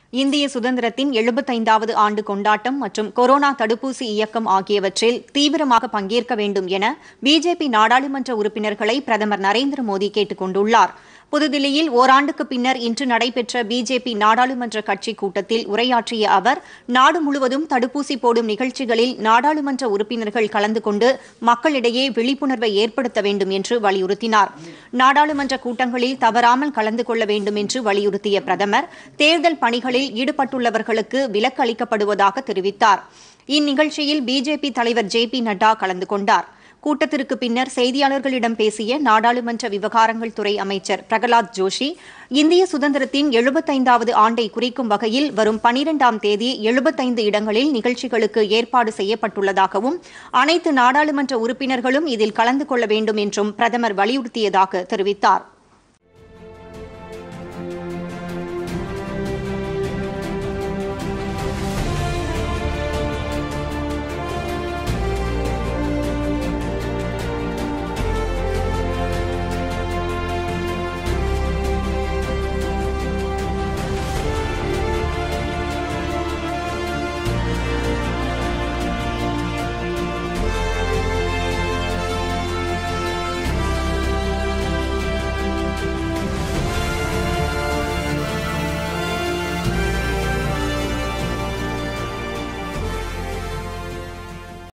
இந்திய சுதந்திரத்தின் எழுபத்தைந்தாவது ஆண்டு கொண்டாட்டம் மற்றும் கொரோனா தடுப்பூசி இயக்கம் ஆகியவற்றில் தீவிரமாக பங்கேற்க வேண்டும் என பிஜேபி நாடாளுமன்ற உறுப்பினர்களை பிரதமர் நரேந்திர மோடி கேட்டுக் கொண்டுள்ளார் புதுதில்லியில் ஓராண்டுக்கு பின்னர் இன்று நடைபெற்ற பிஜேபி நாடாளுமன்ற கட்சி கூட்டத்தில் உரையாற்றிய அவர் நாடு முழுவதும் தடுப்பூசி போடும் நிகழ்ச்சிகளில் நாடாளுமன்ற உறுப்பினர்கள் கலந்து கொண்டு மக்களிடையே விழிப்புணர்வை ஏற்படுத்த வேண்டும் என்று வலியுறுத்தினார் நாடாளுமன்ற கூட்டங்களில் தவறாமல் கலந்து கொள்ள வேண்டும் என்று வலியுறுத்திய பிரதமர் தேர்தல் பணிகளில் ஈடுபட்டுள்ளவர்களுக்கு விலக்கு அளிக்கப்படுவதாக தெரிவித்தார் இந்நிகழ்ச்சியில் பிஜேபி தலைவர் ஜே பி நட்டா கலந்து கொண்டார் கூட்டத்திற்கு பின்னர் செய்தியாளர்களிடம் பேசிய நாடாளுமன்ற விவகாரங்கள் துறை அமைச்சர் பிரகலாத் ஜோஷி இந்திய சுதந்திரத்தின் எழுபத்தைந்தாவது ஆண்டை குறிக்கும் வகையில் வரும் பனிரெண்டாம் தேதி எழுபத்தைந்து இடங்களில் நிகழ்ச்சிகளுக்கு ஏற்பாடு செய்யப்பட்டுள்ளதாகவும் அனைத்து நாடாளுமன்ற உறுப்பினர்களும் இதில் கலந்து கொள்ள வேண்டும் என்றும் பிரதமர் வலியுறுத்தியதாக தெரிவித்தார்